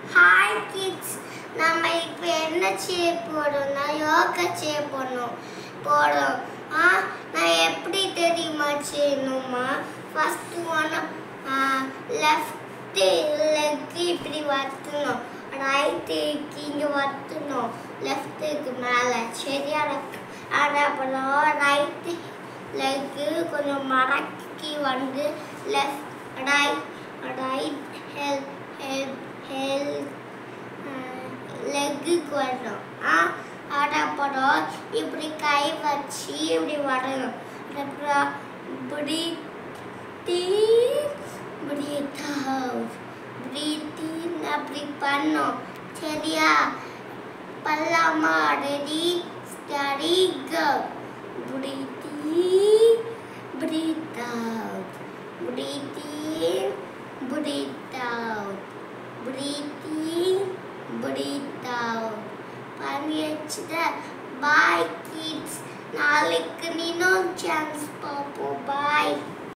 hi kids நம்ம இப்போ என்ன செய்ய போறோம்னா யோகா செய்ய போறோம் போறோம் ஆ நான் எப்படி தெரியுமா செய்யணுமா ஃபர்ஸ்ட் ஒன் லெஃப்ட் லெக் இப்படி வத்தணும் ரைட்டுக்கு இங்கே வத்தணும் லெஃப்ட்டுக்கு மேலே சரியா அது அப்புறம் ரைட்டு லெக்கு கொஞ்சம் மடக்கி வந்து left right right heel heel heel லெக்குக்கு வரணும் ஆ அது அப்புறம் இப்படி கை வச்சு இப்படி வரணும் அப்புறம் இப்படி breathe out breathe in அப்படி பண்ணோம் சரியா பண்ணலாமா ready steady go breathe in breathe out breathe in breathe out breathe in breathe out பண்ணியாச்சுதா பாய் கிட்ஸ் நாளைக்கு நீனும் சான்ஸ் பார்ப்போம் பாய்